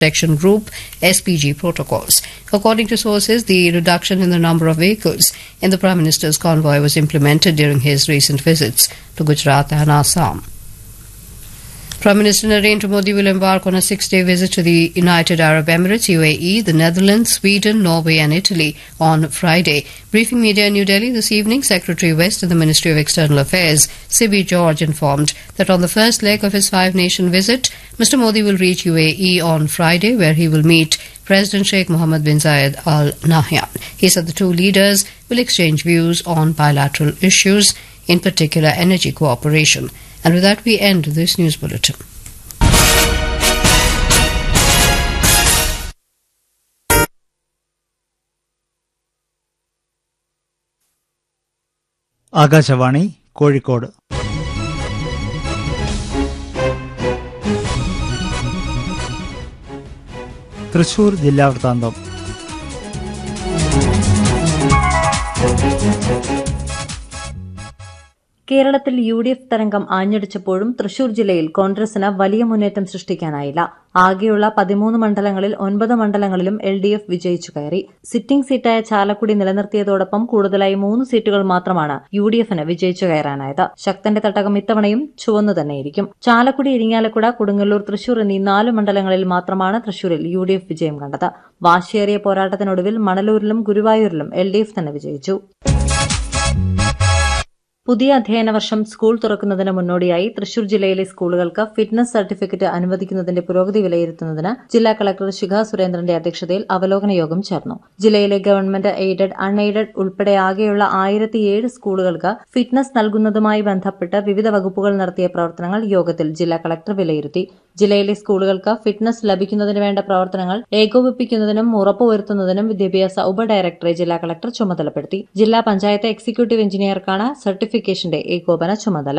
Protection Group SPG protocols. According to sources, the reduction in the number of vehicles in the Prime Minister's convoy was implemented during his recent visits to Gujarat and Assam. Prime Minister Narendra Modi will embark on a six day visit to the United Arab Emirates, UAE, the Netherlands, Sweden, Norway, and Italy on Friday. Briefing media in New Delhi this evening, Secretary West of the Ministry of External Affairs, Sibi George, informed that on the first leg of his five nation visit, Mr. Modi will reach UAE on Friday, where he will meet President Sheikh Mohammed bin Zayed Al Nahyan. He said the two leaders will exchange views on bilateral issues, in particular energy cooperation. And with that, we end this news bulletin. Akashvani Kozhikode Thrissur ജില്ലാ വൃത്താന്തം കേരളത്തിൽ U D F തരംഗം ആഞ്ഞടിച്ചപ്പോഴും തൃശൂർ ജില്ലയിൽ കോൺഗ്രസിന് വലിയ മുന്നേറ്റം സൃഷ്ടിക്കാനായില്ല ആകെയുള്ള പതിമൂന്ന് മണ്ഡലങ്ങളിൽ ഒൻപത് മണ്ഡലങ്ങളിലും എൽ ഡി എഫ് വിജയിച്ചു കയറി സിറ്റിംഗ് സീറ്റായ ചാലക്കുടി നിലനിർത്തിയതോടൊപ്പം കൂടുതലായി മൂന്ന് സീറ്റുകൾ മാത്രമാണ് യു ഡി എഫിന് വിജയിച്ചു കയറാനായത് ശക്തന്റെ തട്ടകം ഇത്തവണയും ചുവന്നു തന്നെയിരിക്കും ചാലക്കുടി ഇരിങ്ങാലക്കുട കൊടുങ്ങല്ലൂർ തൃശൂർ എന്നീ നാല് മണ്ഡലങ്ങളിൽ മാത്രമാണ് തൃശൂരിൽ യു ഡി എഫ് വിജയം കണ്ടത് വാശിയേറിയ പോരാട്ടത്തിനൊടുവിൽ മണലൂരിലും ഗുരുവായൂരിലും എൽ ഡി എഫ് തന്നെ വിജയിച്ചു പുതിയ അധ്യയന വർഷം സ്കൂൾ തുറക്കുന്നതിന് മുന്നോടിയായി തൃശൂർ ജില്ലയിലെ സ്കൂളുകൾക്ക് ഫിറ്റ്നസ് സർട്ടിഫിക്കറ്റ് അനുവദിക്കുന്നതിന്റെ പുരോഗതി വിലയിരുത്തുന്നതിന് ജില്ലാ കളക്ടർ ശിഖ സുരേന്ദ്രന്റെ അധ്യക്ഷതയിൽ അവലോകന യോഗം ചേർന്നു ജില്ലയിലെ ഗവൺമെന്റ് എയ്ഡഡ് അൺഎയ്ഡഡ് ഉൾപ്പെടെ ആകെയുള്ള ആയിരത്തിയേഴ് സ്കൂളുകൾക്ക് ഫിറ്റ്നസ് നൽകുന്നതുമായി ബന്ധപ്പെട്ട് വിവിധ വകുപ്പുകൾ നടത്തിയ പ്രവർത്തനങ്ങൾ യോഗത്തിൽ ജില്ലാ കളക്ടർ വിലയിരുത്തി ജില്ലയിലെ സ്കൂളുകൾക്ക് ഫിറ്റ്നസ് ലഭിക്കുന്നതിന് വേണ്ട പ്രവർത്തനങ്ങൾ ഏകോപിപ്പിക്കുന്നതിനും ഉറപ്പുവരുത്തുന്നതിനും വിദ്യാഭ്യാസ ഉപഡയറക്ടറെ ജില്ലാ കളക്ടർ ചുമതലപ്പെടുത്തി ജില്ലാ പഞ്ചായത്ത് എക്സിക്യൂട്ടീവ് എഞ്ചിനീയർക്കാണ് സർട്ടിഫിക്കേഷന്റെ ഏകോപന ചുമതല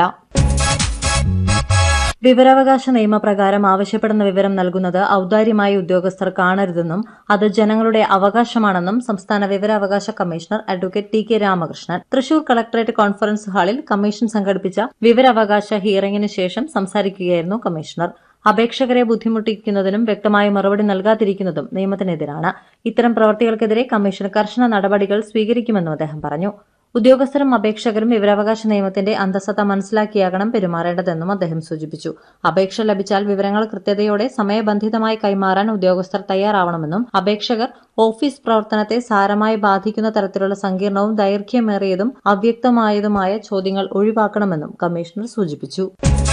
വിവരാവകാശ നിയമപ്രകാരം ആവശ്യപ്പെടുന്ന വിവരം നൽകുന്നത് ഔദാര്യമായ ഉദ്യോഗസ്ഥർ കാണരുതെന്നും അത് ജനങ്ങളുടെ അവകാശമാണെന്നും സംസ്ഥാന വിവരാവകാശ commissioner advocate T K Ramakrishnan Thrissur collectorate conference ഹാളിൽ കമ്മീഷൻ സംഘടിപ്പിച്ച വിവരാവകാശ ഹിയറിംഗിന് ശേഷം സംസാരിക്കുകയായിരുന്നു കമ്മീഷണർ അപേക്ഷകരെ ബുദ്ധിമുട്ടിക്കുന്നതിനും വ്യക്തമായ മറുപടി നൽകാതിരിക്കുന്നതും നിയമത്തിനെതിരാണ് ഇത്തരം പ്രവർത്തികൾക്കെതിരെ കമ്മീഷൻ കർശന നടപടികൾ സ്വീകരിക്കുമെന്നും അദ്ദേഹം പറഞ്ഞു ഉദ്യോഗസ്ഥരും അപേക്ഷകരും വിവരാവകാശ നിയമത്തിന്റെ അന്തസത്ത മനസ്സിലാക്കിയാകണം പെരുമാറേണ്ടതെന്നും അദ്ദേഹം സൂചിപ്പിച്ചു അപേക്ഷ ലഭിച്ചാൽ വിവരങ്ങൾ കൃത്യതയോടെ സമയബന്ധിതമായി കൈമാറാൻ ഉദ്യോഗസ്ഥർ തയ്യാറാവണമെന്നും അപേക്ഷകർ ഓഫീസ് പ്രവർത്തനത്തെ സാരമായി ബാധിക്കുന്ന തരത്തിലുള്ള സങ്കീർണവും ദൈർഘ്യമേറിയതും അവ്യക്തമായതുമായ ചോദ്യങ്ങൾ ഒഴിവാക്കണമെന്നും കമ്മീഷണർ സൂചിപ്പിച്ചു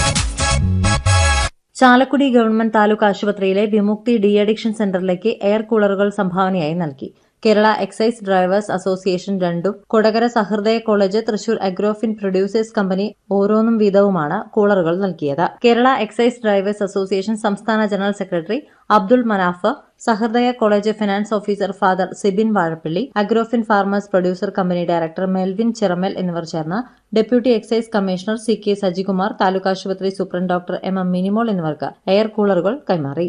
ചാലക്കുടി ഗവൺമെന്റ് താലൂക്ക് ആശുപത്രിയിലെ വിമുക്തി ഡി അഡിക്ഷൻ സെന്ററിലേക്ക് എയർ കൂളറുകൾ സംഭാവനയായി നൽകി കേരള എക്സൈസ് ഡ്രൈവേഴ്സ് അസോസിയേഷൻ രണ്ടും Kodakara Sahrdaya college Thrissur Agrofin producers company ഓരോന്നും വീതവുമാണ് കൂളറുകൾ നൽകിയത് കേരള എക്സൈസ് ഡ്രൈവേഴ്സ് അസോസിയേഷൻ സംസ്ഥാന general secretary Abdul Manaf Sahrdaya college finance officer father Sibin Vazhappally Agrofin farmers producer company director Melvin Chiramel എന്നിവർ ചേർന്ന് deputy excise commissioner C K Sajikumar taluk ആശുപത്രി superintendent doctor M M Minimol എന്നിവർക്ക് എയർ കൂളറുകൾ കൈമാറി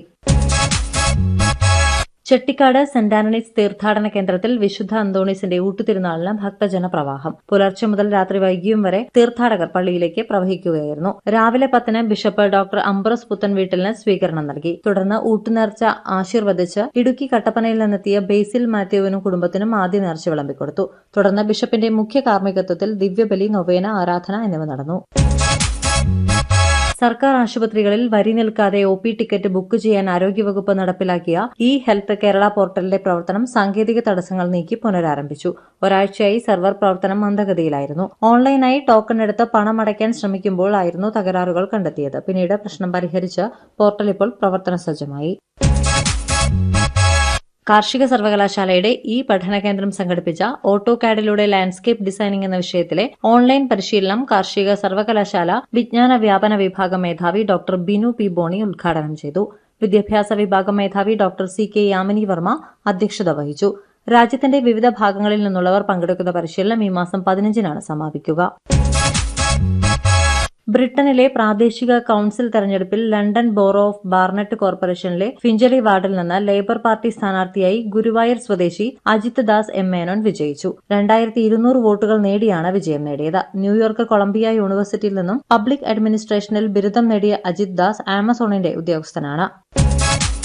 ചെട്ടിക്കാട് സെന്റ് ആന്റണീസ് തീർത്ഥാടന കേന്ദ്രത്തിൽ വിശുദ്ധ അന്തോണീസിന്റെ ഊട്ടുതിരുനാളിന് ഭക്തജന പ്രവാഹം പുലർച്ചെ മുതൽ രാത്രി വൈകിയും വരെ തീർത്ഥാടകർ പള്ളിയിലേക്ക് പ്രവഹിക്കുകയായിരുന്നു രാവിലെ പത്തിന് ബിഷപ്പ് ഡോക്ടർ അംബ്രോസ് പുത്തൻ വീട്ടിലിന് സ്വീകരണം നൽകി തുടർന്ന് ഊട്ടുനേർച്ച ആശീർവദിച്ച് ഇടുക്കി കട്ടപ്പനയിൽ നിന്നെത്തിയ ബേസിൽ മാത്യുവിനും കുടുംബത്തിനും ആദ്യ നേർച്ച വിളമ്പിക്കൊടുത്തു തുടർന്ന് ബിഷപ്പിന്റെ മുഖ്യ കാർമ്മികത്വത്തിൽ ദിവ്യബലി നൊവേന ആരാധന എന്നിവ നടന്നു സർക്കാർ ആശുപത്രികളിൽ വരി നിൽക്കാതെ ഒ പി ടിക്കറ്റ് ബുക്ക് ചെയ്യാൻ ആരോഗ്യവകുപ്പ് നടപ്പിലാക്കിയ ഇ ഹെൽത്ത് കേരള പോർട്ടലിന്റെ പ്രവർത്തനം സാങ്കേതിക തടസ്സങ്ങൾ നീക്കി പുനരാരംഭിച്ചു ഒരാഴ്ചയായി സെർവർ പ്രവർത്തനം മന്ദഗതിയിലായിരുന്നു ഓൺലൈനായി ടോക്കൺ എടുത്ത് പണം അടയ്ക്കാൻ ശ്രമിക്കുമ്പോൾ ആയിരുന്നു തകരാറുകൾ കണ്ടെത്തിയത് പിന്നീട് പ്രശ്നം പരിഹരിച്ച് പോർട്ടൽ ഇപ്പോൾ പ്രവർത്തന സജ്ജമായി കാർഷിക സർവകലാശാലയുടെ ഈ പഠന കേന്ദ്രം സംഘടിപ്പിച്ച ഓട്ടോ കാഡിലൂടെ ലാൻഡ്സ്കേപ്പ് ഡിസൈനിംഗ് എന്ന വിഷയത്തിലെ ഓൺലൈൻ പരിശീലനം കാർഷിക സർവകലാശാല വിജ്ഞാന വ്യാപന വിഭാഗം മേധാവി ഡോക്ടർ ബിനു പി ബോണി ഉദ്ഘാടനം ചെയ്തു വിദ്യാഭ്യാസ വിഭാഗം മേധാവി doctor C K Yamini Varma അധ്യക്ഷത വഹിച്ചു രാജ്യത്തിന്റെ വിവിധ ഭാഗങ്ങളിൽ നിന്നുള്ളവർ പങ്കെടുക്കുന്ന പരിശീലനം ഈ മാസം പതിനഞ്ചിനാണ് സമാപിക്കുക ബ്രിട്ടനിലെ പ്രാദേശിക കൌൺസിൽ തെരഞ്ഞെടുപ്പിൽ ലണ്ടൻ ബോറോ ഓഫ് ബാർനറ്റ് കോർപ്പറേഷനിലെ ഫിഞ്ചറി വാർഡിൽ നിന്ന് ലേബർ പാർട്ടി സ്ഥാനാർത്ഥിയായി ഗുരുവായൂർ സ്വദേശി അജിത് ദാസ് എം മേനോൻ വിജയിച്ചു രണ്ടായിരത്തി ഇരുന്നൂറ് വോട്ടുകൾ നേടിയാണ് വിജയം നേടിയത് ന്യൂയോർക്ക് കൊളംബിയ യൂണിവേഴ്സിറ്റിയിൽ നിന്നും പബ്ലിക് അഡ്മിനിസ്ട്രേഷനിൽ ബിരുദം നേടിയ അജിത് ദാസ് ആമസോണിന്റെ ഉദ്യോഗസ്ഥനാണ്